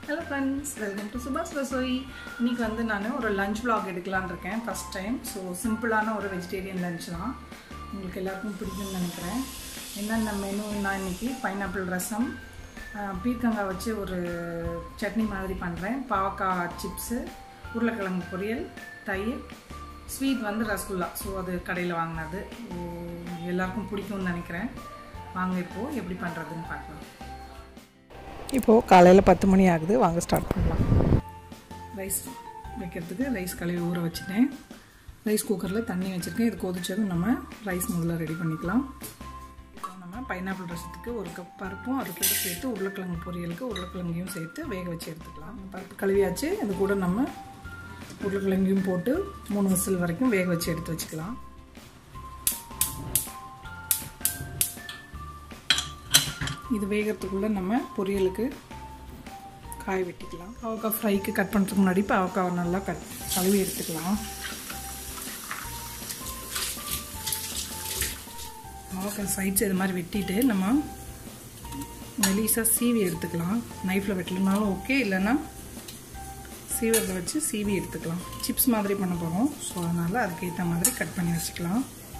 hello friends welcome to சுபாஷ் ரசோய் இன்னைக்கு வந்து நான் ஒரு லஞ்ச் vlog எடுக்கலான்னு இருக்கேன் ஃபஸ்ட் டைம் ஸோ சிம்பிளான ஒரு வெஜிடேரியன் லஞ்ச் தான் உங்களுக்கு எல்லாருக்கும் பிடிக்கும்னு நினைக்கிறேன் என்னென்ன மெனு நான் இன்னைக்கு பைனாப்பிள் ரசம் ஆஹ், பீர்க்கங்காய் வச்சு ஒரு சட்னி மாதிரி பண்ணுறேன் பாவக்காய் சிப்ஸு உருளைக்கிழங்கு பொரியல் தயிர் ஸ்வீட் வந்து ரசகுல்லா ஸோ அது கடையில் வாங்கினது உம், எல்லாருக்கும் பிடிக்கும்னு நினைக்கிறேன் வாங்க இப்போது எப்படி பண்ணுறதுன்னு பார்க்கலாம் இப்போது காலையில் பத்து மணி ஆகுது வாங்க ஸ்டார்ட் பண்ணலாம் ரைஸ் வைக்கிறதுக்கு ரைஸ் கழுவி ஊற வச்சுட்டேன் ரைஸ் குக்கரில் தண்ணி வச்சுருக்கேன் இது கொதிச்சதும் நம்ம ரைஸ் முதல்ல ரெடி பண்ணிக்கலாம் இப்போ நம்ம பைனாப்பிள் ரசத்துக்கு ஒரு கப் பருப்பும் அது கூட சேர்த்து உருளைக்கிழங்கு பொரியலுக்கு உருளைக்கிழங்கையும் சேர்த்து வேக வச்சு எடுத்துக்கலாம் பருப்பு கழுவியாச்சு இது கூட நம்ம உருளைக்கிழங்கையும் போட்டு மூணு விசில் வரைக்கும் வேக வச்சு எடுத்து வச்சுக்கலாம் இது வேகிறதுக்குள்ளே நம்ம பொரியலுக்கு காய வெட்டிக்கலாம் பாவக்காய் ஃப்ரைக்கு கட் பண்ணுறதுக்கு முன்னாடி பாவக்காவை நல்லா கட் கழுவி எடுத்துக்கலாம் பாவக்காய் சைட்ஸ் இது மாதிரி வெட்டிட்டு நம்ம மெலிசாக சீவி எடுத்துக்கலாம் நைஃப்பில் வெட்டலனாலும் ஓகே இல்லைன்னா சீவரத்தை வச்சு சீவி எடுத்துக்கலாம் சிப்ஸ் மாதிரி பண்ண போகிறோம் ஸோ அதனால் அதுக்கேற்ற மாதிரி கட் பண்ணி வச்சுக்கலாம்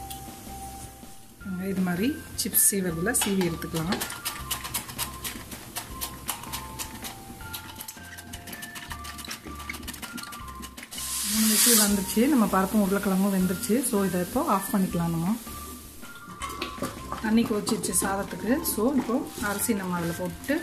இது மாதிரி சிப்ஸ் சீவரத்தில் சீவி எடுத்துக்கலாம் மூணு விசில் வந்துருச்சு நம்ம பருப்பும் உருளைக்கிழங்கும் வெந்துருச்சு ஸோ இதை இப்போ ஆஃப் பண்ணிக்கலாம் நம்ம தண்ணி கொதிச்சிருச்சு சாதத்துக்கு ஸோ இப்போ அரிசி நம்ம அதில் போட்டு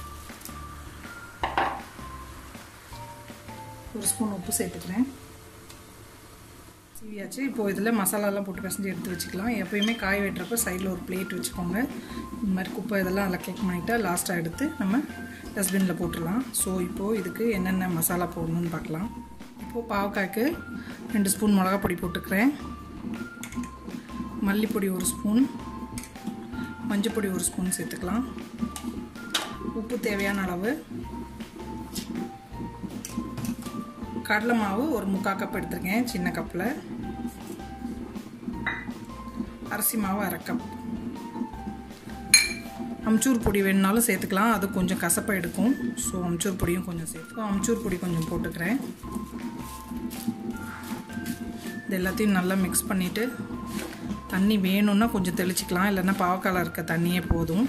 ஒரு ஸ்பூன் உப்பு சேர்த்துக்கிறேன் சீவியாச்சு இப்போது இதில் மசாலாலாம் போட்டு பிசைஞ்சு எடுத்து வச்சுக்கலாம் எப்போயுமே காய வெட்டுறப்ப சைடில் ஒரு பிளேட் வச்சுக்கோங்க இந்த மாதிரி குப்பை இதெல்லாம் அதில் கிளிக் பண்ணிவிட்டு லாஸ்ட்டாக எடுத்து நம்ம டஸ்ட்பினில் போட்டுடலாம் ஸோ இப்போது இதுக்கு என்னென்ன மசாலா போடணும்னு பார்க்கலாம் இப்போது பாவக்காய்க்கு ரெண்டு ஸ்பூன் மிளகா பொடி போட்டுக்கிறேன் மல்லிப்பொடி ஒரு ஸ்பூன் மஞ்சப்பொடி ஒரு ஸ்பூன் சேர்த்துக்கலாம் உப்பு தேவையான அளவு கடலை மாவு ஒரு முக்கால் கப் எடுத்திருக்கேன் சின்ன கப்பில் அரிசி மாவு அரை கப் அம்ச்சூர் பொடி வேணுனாலும் சேர்த்துக்கலாம் அது கொஞ்சம் கசப்பாக எடுக்கும் ஸோ அம்ச்சூர் பொடியும் கொஞ்சம் சேர்த்து அம்ச்சூர் பொடி கொஞ்சம் போட்டுக்கிறேன் இது எல்லாத்தையும் நல்லா மிக்ஸ் பண்ணிவிட்டு தண்ணி வேணும்னா கொஞ்சம் தெளிச்சிக்கலாம் இல்லைன்னா பாவக்காயில் இருக்க தண்ணியே போதும்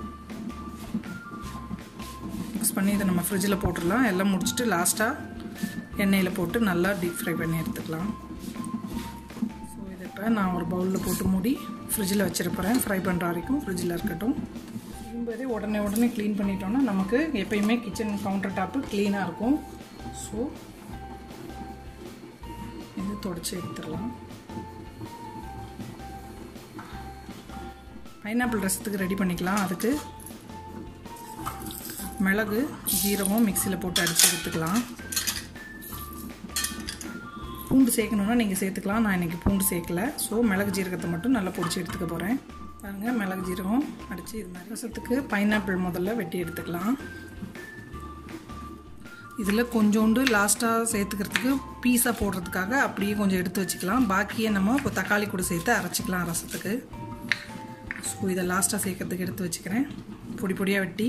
மிக்ஸ் பண்ணி இதை நம்ம ஃப்ரிட்ஜில் போட்டுடலாம் எல்லாம் முடிச்சுட்டு லாஸ்ட்டாக எண்ணெயில் போட்டு நல்லா டீப் ஃப்ரை பண்ணி எடுத்துக்கலாம் ஸோ இதை இப்போ நான் ஒரு பவுலில் போட்டு மூடி ஃப்ரிட்ஜில் வச்சிருப்பேன் ஃப்ரை பண்ணுற வரைக்கும் ஃப்ரிட்ஜில் இருக்கட்டும் செய்யும்போதே உடனே உடனே க்ளீன் பண்ணிட்டோம்னா நமக்கு எப்பயுமே கிச்சன் கவுண்டர் டாப்பு க்ளீனாக இருக்கும் ஸோ இது தொடச்சி எடுத்துடலாம் பைனாப்பிள் ரசத்துக்கு ரெடி பண்ணிக்கலாம் அதுக்கு மிளகு ஜீரகம் மிக்சியில் போட்டு அடித்து எடுத்துக்கலாம் பூண்டு சேர்க்கணுன்னா நீங்கள் சேர்த்துக்கலாம் நான் இன்றைக்கி பூண்டு சேர்க்கல ஸோ மிளகு ஜீரகத்தை மட்டும் நல்லா பொடிச்சு எடுத்துக்க போகிறேன் பாருங்கள் மிளகு ஜீரகம் அடித்து இது மாதிரி ரசத்துக்கு பைனாப்பிள் முதல்ல வெட்டி எடுத்துக்கலாம் இதில் கொஞ்சோண்டு லாஸ்ட்டாக சேர்த்துக்கிறதுக்கு பீஸாக போடுறதுக்காக அப்படியே கொஞ்சம் எடுத்து வச்சுக்கலாம் பாக்கியை நம்ம இப்போ தக்காளி கூட சேர்த்து அரைச்சிக்கலாம் ரசத்துக்கு ஸோ இதை லாஸ்ட்டாக சேர்க்கறதுக்கு எடுத்து வச்சுக்கிறேன் பொடி பொடியாக வெட்டி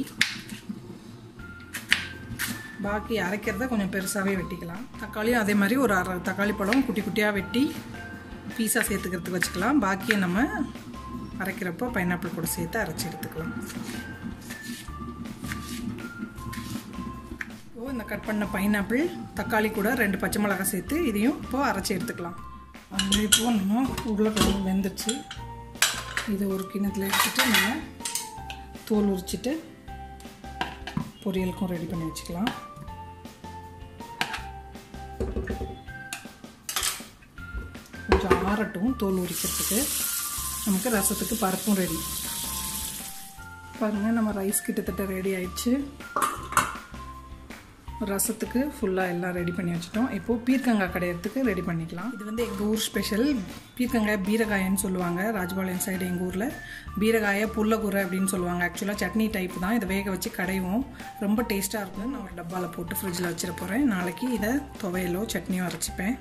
பாக்கி அரைக்கிறத கொஞ்சம் பெருசாகவே வெட்டிக்கலாம் தக்காளியும் அதே மாதிரி ஒரு அரை தக்காளி பழம் குட்டி குட்டியாக வெட்டி பீஸாக சேர்த்துக்கிறதுக்கு வச்சுக்கலாம் பாக்கியை நம்ம அரைக்கிறப்போ பைனாப்பிள் கூட சேர்த்து அரைச்சி எடுத்துக்கலாம் இப்போ இந்த கட் பண்ண பைனாப்பிள் தக்காளி கூட ரெண்டு பச்சை மிளகாய் சேர்த்து இதையும் இப்போது அரைச்சி எடுத்துக்கலாம் அது இப்போ நம்ம உருளைக்கிழங்கு வெந்துருச்சு இதை ஒரு கிண்ணத்தில் எடுத்துட்டு நம்ம தோல் உரிச்சிட்டு பொரியலுக்கும் ரெடி பண்ணி வச்சுக்கலாம் கொஞ்சம் ஆறட்டும் தோல் உரிக்கிறதுக்கு நமக்கு ரசத்துக்கு பருப்பும் ரெடி பாருங்கள் நம்ம ரைஸ் கிட்டத்தட்ட ரெடி ஆயிடுச்சு ரசத்துக்கு ஃபுல்லாக எல்லாம் ரெடி பண்ணி வச்சுட்டோம் இப்போது பீர்க்கங்காய் கடையிறதுக்கு ரெடி பண்ணிக்கலாம் இது வந்து எங்கள் ஊர் ஸ்பெஷல் பீர்க்கங்காய் பீரகாயன்னு சொல்லுவாங்க ராஜபாளையம் சைடு எங்கள் ஊரில் பீரகாயை புல்லக்கூரை அப்படின்னு சொல்லுவாங்க ஆக்சுவலாக சட்னி டைப் தான் இதை வேக வச்சு கடைவோம் ரொம்ப டேஸ்ட்டாக இருக்கும் நான் ஒரு டப்பாவில் போட்டு ஃப்ரிட்ஜில் வச்சிட போகிறேன் நாளைக்கு இதை துவையலோ சட்னியோ அரைச்சிப்பேன்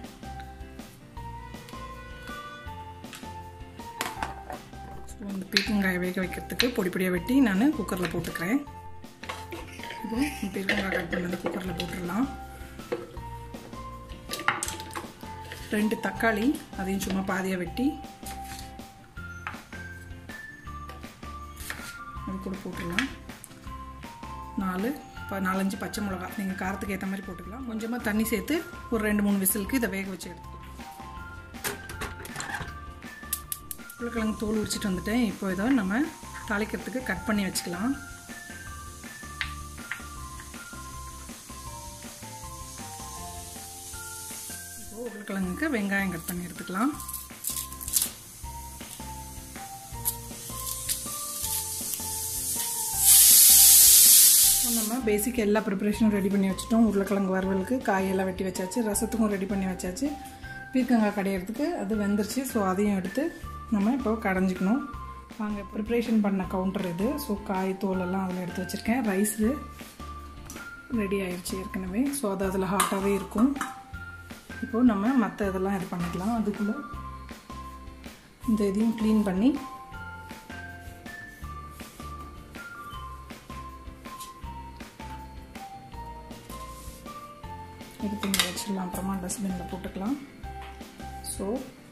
ஸோ இந்த பீர்க்கங்காயை வேக வைக்கிறதுக்கு பொடி பொடியாக வெட்டி நான் குக்கரில் போட்டுக்கிறேன் இப்போ பீர்க்கங்காய் கட் பண்ணது குக்கரில் போட்டுடலாம் ரெண்டு தக்காளி அதையும் சும்மா பாதியாக வெட்டி அது கூட போட்டுடலாம் நாலு இப்போ நாலஞ்சு பச்சை மிளகா நீங்கள் காரத்துக்கு ஏற்ற மாதிரி போட்டுக்கலாம் கொஞ்சமாக தண்ணி சேர்த்து ஒரு ரெண்டு மூணு விசிலுக்கு இதை வேக வச்சு எடுத்துக்கலாம் உருளைக்கிழங்கு தோல் உரிச்சிட்டு வந்துட்டேன் இப்போ இதை நம்ம தாளிக்கிறதுக்கு கட் பண்ணி வச்சுக்கலாம் இப்போ உருளைக்கிழங்குக்கு வெங்காயம் கட் பண்ணி எடுத்துக்கலாம் நம்ம பேசிக் எல்லா ப்ரிப்பரேஷனும் ரெடி பண்ணி வச்சுட்டோம் உருளைக்கிழங்கு வறுவலுக்கு காயெல்லாம் வெட்டி வச்சாச்சு ரசத்துக்கும் ரெடி பண்ணி வச்சாச்சு பீர்க்கங்காய் கடையிறதுக்கு அது வெந்துருச்சு ஸோ அதையும் எடுத்து நம்ம இப்போ கடைஞ்சிக்கணும் வாங்க ப்ரிப்ரேஷன் பண்ண கவுண்டர் இது ஸோ காய் தோலெல்லாம் அதில் எடுத்து வச்சுருக்கேன் ரைஸு ரெடி ஆயிடுச்சு ஏற்கனவே ஸோ அது அதில் ஹாட்டாகவே இருக்கும் இப்போது நம்ம மற்ற இதெல்லாம் இது பண்ணிக்கலாம் அதுக்குள்ளே இந்த இதையும் க்ளீன் பண்ணி எடுத்து இங்கே வச்சிடலாம் அப்புறமா டஸ்ட்பினில் போட்டுக்கலாம் ஸோ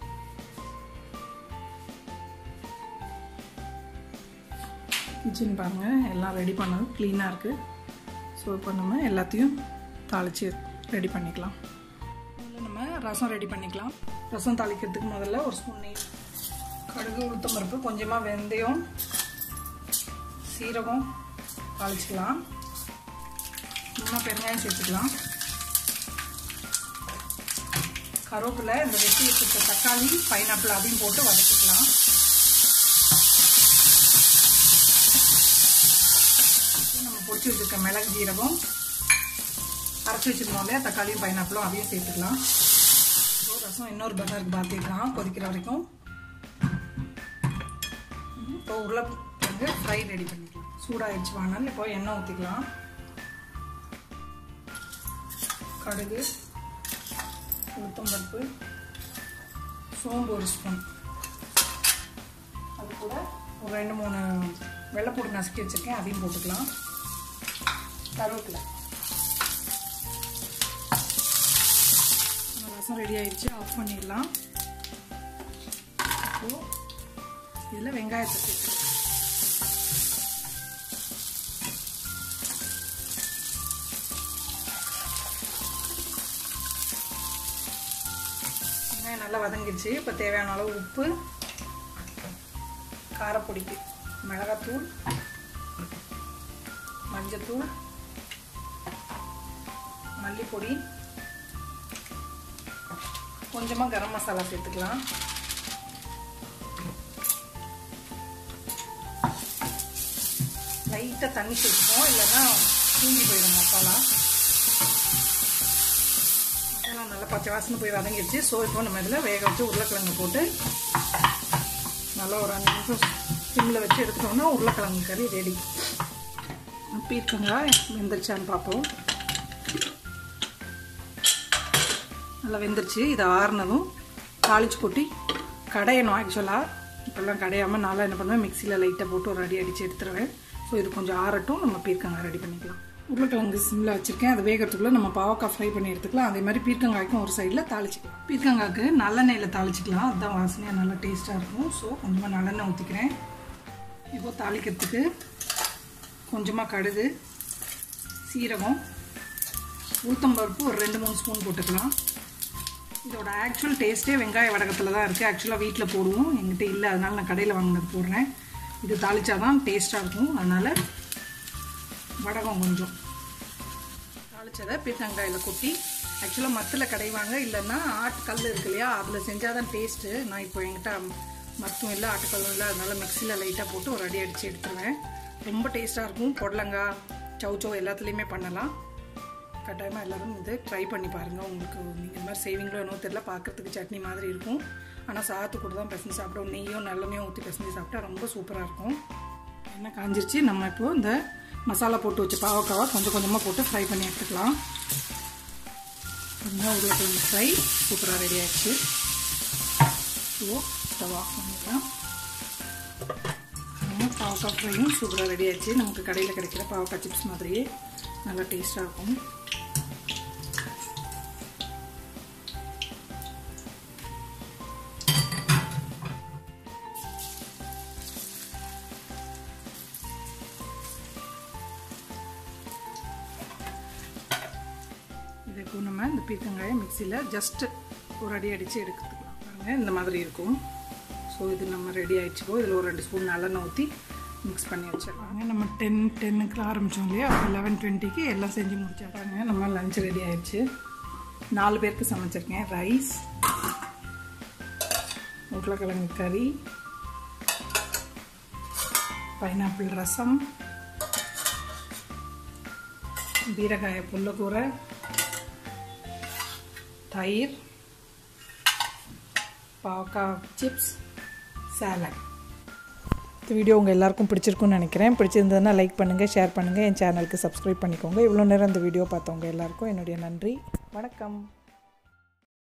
கிச்சன் பாருங்கள் எல்லாம் ரெடி பண்ணது க்ளீனாக இருக்குது ஸோ இப்போ நம்ம எல்லாத்தையும் தாளித்து ரெடி பண்ணிக்கலாம் முதல்ல நம்ம ரசம் ரெடி பண்ணிக்கலாம் ரசம் தாளிக்கிறதுக்கு முதல்ல ஒரு ஸ்பூன் நெய் கடுகு உளுத்தம் பருப்பு கொஞ்சமாக வெந்தயம் சீரகம் தாளிச்சிக்கலாம் கொஞ்சமாக பெருங்காயம் சேர்த்துக்கலாம் கருவேப்பிலை இந்த வெட்டி வச்சுருக்க தக்காளி பைனாப்பிள் அதையும் போட்டு வதக்கிக்கலாம் நம்ம பொடிச்சு வச்சுருக்க மிளகு ஜீரகம் அரைச்சி வச்சுருந்தோம் இல்லையா தக்காளியும் பைனாப்பிளும் அதையும் சேர்த்துக்கலாம் இப்போ ரசம் இன்னொரு பட்டருக்கு பார்த்துக்கலாம் கொதிக்கிற வரைக்கும் இப்போ உருளைக்கிழங்கு ஃப்ரை ரெடி பண்ணிக்கலாம் சூடாகிடுச்சு வானல் இப்போ எண்ணெய் ஊற்றிக்கலாம் கடுகு உளுத்தம்பருப்பு சோம்பு ஒரு ஸ்பூன் அது கூட ஒரு ரெண்டு மூணு வெள்ளைப்பூடி நசுக்கி வச்சுருக்கேன் அதையும் போட்டுக்கலாம் கருவேப்பிலை ரசம் ரெடி ஆயிடுச்சு ஆஃப் பண்ணிடலாம் இப்போது இதில் வெங்காயத்தை சேர்த்துக்கலாம் வெங்காயம் நல்லா வதங்கிடுச்சு இப்போ தேவையான அளவு உப்பு காரப்பொடிக்கு மிளகாத்தூள் மஞ்சத்தூள் மல்லிப்பொடி கொஞ்சமாக கரம் மசாலா சேர்த்துக்கலாம் லைட்டாக தண்ணி சேர்த்துப்போம் இல்லைன்னா தூங்கி போயிடும் மசாலா மசாலா நல்லா பச்சை வாசனை போய் வதங்கிடுச்சு ஸோ இப்போ நம்ம இதில் வேக வச்சு உருளைக்கிழங்கு போட்டு நல்லா ஒரு அஞ்சு நிமிஷம் சிம்மில் வச்சு எடுத்துட்டோம்னா உருளைக்கிழங்கு கறி ரெடி பீர்க்கங்காய் வெந்துருச்சான்னு பார்ப்போம் நல்லா வெந்துருச்சு இது ஆறுனதும் தாளிச்சு கொட்டி கடையணும் ஆக்சுவலாக இப்போல்லாம் கடையாமல் நல்லா என்ன பண்ணுவேன் மிக்சியில் லைட்டாக போட்டு ஒரு அடி அடித்து எடுத்துருவேன் ஸோ இது கொஞ்சம் ஆறட்டும் நம்ம பீர்க்கங்காய் ரெடி பண்ணிக்கலாம் உருளைக்கிழங்கு சிம்மில் வச்சுருக்கேன் அது வேகிறதுக்குள்ளே நம்ம பாவக்காய் ஃப்ரை பண்ணி எடுத்துக்கலாம் அதே மாதிரி பீர்க்கங்காய்க்கும் ஒரு சைடில் தாளிச்சிக்கலாம் பீர்க்கங்காய்க்கு நல்லெண்ணெயில் தாளிச்சிக்கலாம் அதுதான் வாசனையாக நல்லா டேஸ்ட்டாக இருக்கும் ஸோ கொஞ்சமாக நல்லெண்ணெய் ஊற்றிக்கிறேன் இப்போ தாளிக்கிறதுக்கு கொஞ்சமாக கடுகு சீரகம் உளுத்தம்பருப்பு ஒரு ரெண்டு மூணு ஸ்பூன் போட்டுக்கலாம் இதோட ஆக்சுவல் டேஸ்ட்டே வெங்காய வடகத்தில் தான் இருக்குது ஆக்சுவலாக வீட்டில் போடுவோம் எங்கிட்ட இல்லை அதனால் நான் கடையில் வாங்கினது போடுறேன் இது தாளிச்சா தான் டேஸ்ட்டாக இருக்கும் அதனால் வடகம் கொஞ்சம் தாளிச்சதை பீர்க்கங்காயில் கொட்டி ஆக்சுவலாக மத்தில் கடைவாங்க இல்லைன்னா ஆட்டுக்கல் இருக்கு இல்லையா அதில் செஞ்சால் தான் டேஸ்ட்டு நான் இப்போ என்கிட்ட மத்தும் இல்லை ஆட்டுக்கல்லும் இல்லை அதனால் மிக்சியில் லைட்டாக போட்டு ஒரு அடி அடித்து எடுத்துருவேன் ரொம்ப டேஸ்ட்டாக இருக்கும் பொடலங்காய் சவுச்சோ எல்லாத்துலேயுமே பண்ணலாம் கட்டாயமாக எல்லோரும் இது ட்ரை பண்ணி பாருங்கள் உங்களுக்கு நீங்கள் இந்த மாதிரி செய்வீங்களோ என்னவோ தெரியல பார்க்குறதுக்கு சட்னி மாதிரி இருக்கும் ஆனால் சாத்து கூட தான் பிசைஞ்சு சாப்பிட்டோம் நெய்யும் நல்லெண்ணையும் ஊற்றி பிசைஞ்சு சாப்பிட்டா ரொம்ப சூப்பராக இருக்கும் எண்ணெய் காஞ்சிருச்சு நம்ம இப்போது இந்த மசாலா போட்டு வச்ச பாவக்காவை கொஞ்சம் கொஞ்சமாக போட்டு ஃப்ரை பண்ணி எடுத்துக்கலாம் கொஞ்சம் உருளைக்கிழங்கு ஃப்ரை சூப்பராக ரெடி ஆயிடுச்சு ஸோ ஸ்டவ் ஆஃப் பண்ணிடலாம் பாவக்காய் ஃப்ரையும் சூப்பராக ரெடி ஆயிடுச்சு நமக்கு கடையில் கிடைக்கிற பாவக்காய் சிப்ஸ் மாதிரியே நல்லா டேஸ்ட்டாக இருக்கும் இதுக்கு நம்ம இந்த பீர்க்கங்காயை மிக்சியில் ஜஸ்ட்டு ஒரு அடி அடித்து எடுத்துக்கலாம் பாருங்கள் இந்த மாதிரி இருக்கும் ஸோ இது நம்ம ரெடி ஆகிடுச்சுக்கோ இதில் ஒரு ரெண்டு ஸ்பூன் நல்லெண்ணெய் ஊற்றி மிக்ஸ் பண்ணி வச்சிருக்காங்க நம்ம டென் டென்னுக்கு ஆரம்பித்தோம் இல்லையா அப்போ லெவன் டுவெண்ட்டிக்கு எல்லாம் செஞ்சு முடிச்சாட்டாங்க நம்ம லஞ்ச் ரெடி ஆயிடுச்சு நாலு பேருக்கு சமைச்சிருக்கேன் ரைஸ் உருளைக்கிழங்கு கறி பைனாப்பிள் ரசம் பீரகாய புல்லக்கூரை தயிர் பாவக்காய் சிப்ஸ் சாலட் இந்த வீடியோ உங்கள் எல்லாருக்கும் பிடிச்சிருக்குன்னு நினைக்கிறேன் பிடிச்சிருந்ததுன்னா லைக் பண்ணுங்கள் ஷேர் பண்ணுங்கள் என் சேனலுக்கு சப்ஸ்கிரைப் பண்ணிக்கோங்க இவ்வளோ நேரம் இந்த வீடியோ பார்த்தவங்க எல்லாருக்கும் என்னுடைய நன்றி வணக்கம்